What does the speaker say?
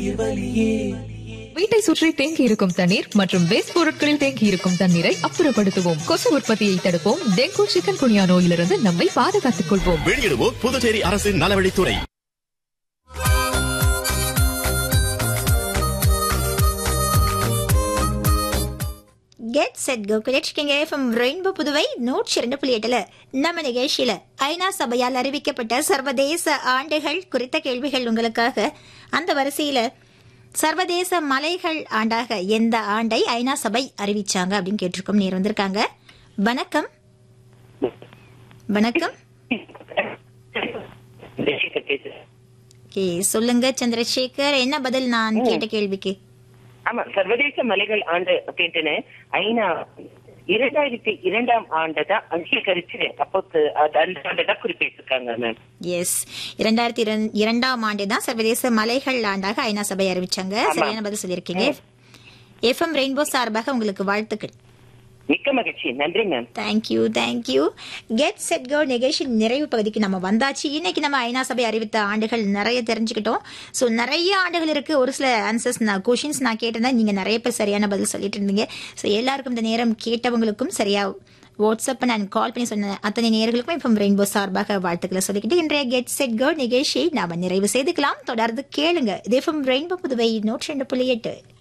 வீட்டை சுற்றி தேங்கி இருக்கும் தண்ணீர் மற்றும் வேஸ்ட் பொருட்களில் தேங்கி இருக்கும் தண்ணீரை அப்புறப்படுத்துவோம் கொசு உற்பத்தியை தடுப்போம் டெங்கு சிக்கன் குனியா நோயிலிருந்து நம்மை பாதுகாத்துக் கொள்வோம் வெளியிடுவோம் புதுச்சேரி அரசின் நலவழித்துறை கெட் செட் கோ கிடைச்சிருக்கீங்க எஃப்எம் ரெயின்போ புதுவை நூற்றி இரண்டு புள்ளி எட்டுல நம்ம நிகழ்ச்சியில ஐநா சபையால் அறிவிக்கப்பட்ட சர்வதேச ஆண்டுகள் குறித்த கேள்விகள் உங்களுக்காக அந்த வரிசையில சர்வதேச மலைகள் ஆண்டாக எந்த ஆண்டை ஐநா சபை அறிவிச்சாங்க அப்படின்னு கேட்டிருக்கோம் நேர் வந்திருக்காங்க வணக்கம் வணக்கம் ஓகே சொல்லுங்க சந்திரசேகர் என்ன பதில் நான் கேட்ட கேள்விக்கு ஆமா சர்வதேச மலைகள் ஆண்டு அப்படின்ட்டுன்னு ஐநா இரண்டாயிரத்தி இரண்டாம் ஆண்டு தான் அங்கீகரிச்சு அப்போ அது அந்த ஆண்டு தான் குறிப்பிட்டிருக்காங்க மேம் எஸ் இரண்டாயிரத்தி இரண்- இரண்டாம் ஆண்டு தான் சர்வதேச மலைகள் ஆண்டாக ஐநா சபை அறிவிச்சாங்க சரியான பதில் சொல்லியிருக்கீங்க எஃப்எம் ரெயின்போ சார்பாக உங்களுக்கு வாழ்த்துக்கள் மிக்க மகிழ்ச்சி நன்றி ma'am thank you thank you get set go நிகழ்ச்சி நிறைவு பகுதிக்கு நம்ம வந்தாச்சு இன்னைக்கு நம்ம ஐநா சபை அறிவித்த ஆண்டுகள் நிறைய தெரிஞ்சுக்கிட்டோம் ஸோ நிறைய ஆண்டுகள் இருக்கு ஒரு சில ஆன்சர்ஸ் நான் கொஷின்ஸ் நான் கேட்டிருந்தேன் நீங்க நிறைய பேர் சரியான பதில் சொல்லிட்டு இருந்தீங்க ஸோ எல்லாருக்கும் இந்த நேரம் கேட்டவங்களுக்கும் சரியா வாட்ஸ்அப் நான் கால் பண்ணி சொன்ன அத்தனை நேர்களுக்கும் இப்போ ரெயின்போ சார்பாக வாழ்த்துக்களை சொல்லிக்கிட்டு இன்றைய கெட் செட் கோ நிகழ்ச்சியை நாம நிறைவு செய்துக்கலாம் தொடர்ந்து கேளுங்க இது ரெயின்போ புதுவை நூற்றி ரெண்டு புள்ளி எட்டு